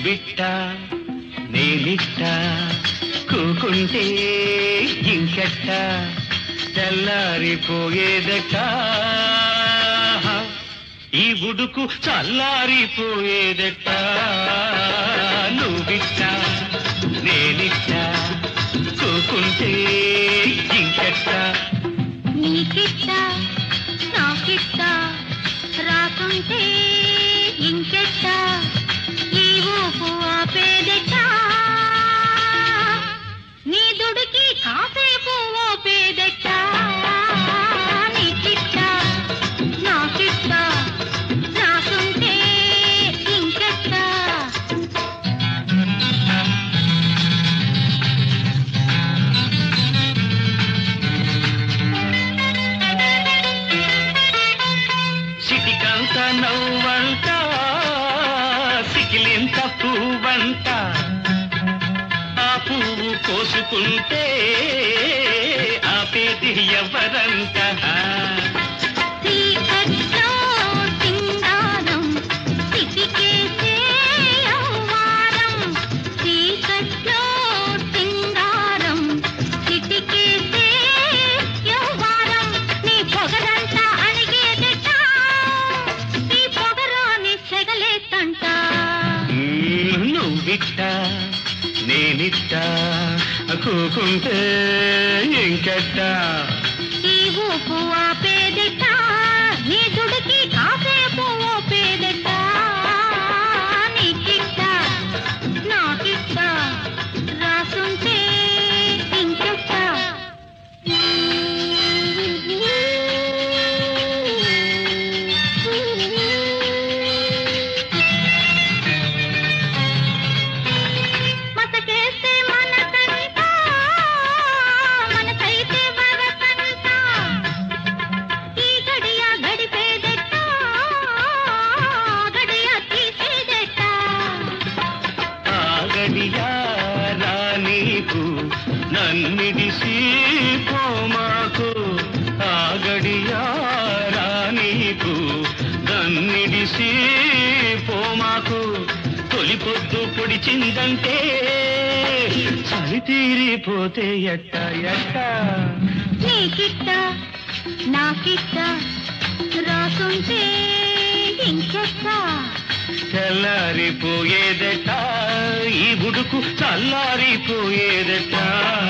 నువ్విట్ట నేనిట్ట కూకుంటే ఇంకెట్ట తెల్లారిపోయేదట ఈ ఉడుకు చల్లారిపోయేదట నువ్విట్ట నేనిట్ట కూకుంటే ఇంకెట్ట నీకిట్ట నాకిట్ట రాకుంటే ఇంకెట్ట ఈ ఊపు ఆపేదెట్ట నీ దుడికి కాసేపు ఓపేదెట్ట నీకిట్ట నాకిట్ట రాకుంటే ఇంకెట్ట సిటికంత నవ్వంట సికిలింత పువ్వంట ఆ పువ్వు కోసుకుంటే ఆపేది ఎవరంట చీకట్లో సింగారం సిటికేసే యవ్వారం చీకట్లో సింగారం సిటికేసే యవ్వారం నీ పొగరంతా అణిగేదట నీ పొగరాని సెగలేతంట మ్మ్, నువ్విట్ట నేనిట్ట కూకుంటే ఇంకెట్ట ఈ ఊపు ఆపేదట నీ దుడికి కాసేపు ఓపేదట నీకిట్ట నాకిట్ట రాసుంటే ఇంకెట్ట మతకేస్తే మనకంట మనకైతే వరకంట ఈ గడియ గడిపేదెట్ట గడియ తీసేదెట్ట ఆగడియా నీకు నన్నిడిసి పోమాకు ఆగడియా నీకు నన్నిడిసి పోమాకు తొలి పొద్దు పొడిచిందంటే చలి తీరిపోతే ఎట్ట ఎట్ట నీకిట్ట నాకిట్ట రాసుంటే ఇంకెట్ట తెల్లారిపోయేదట ఈ బుడుకు చల్లారిపోయేదట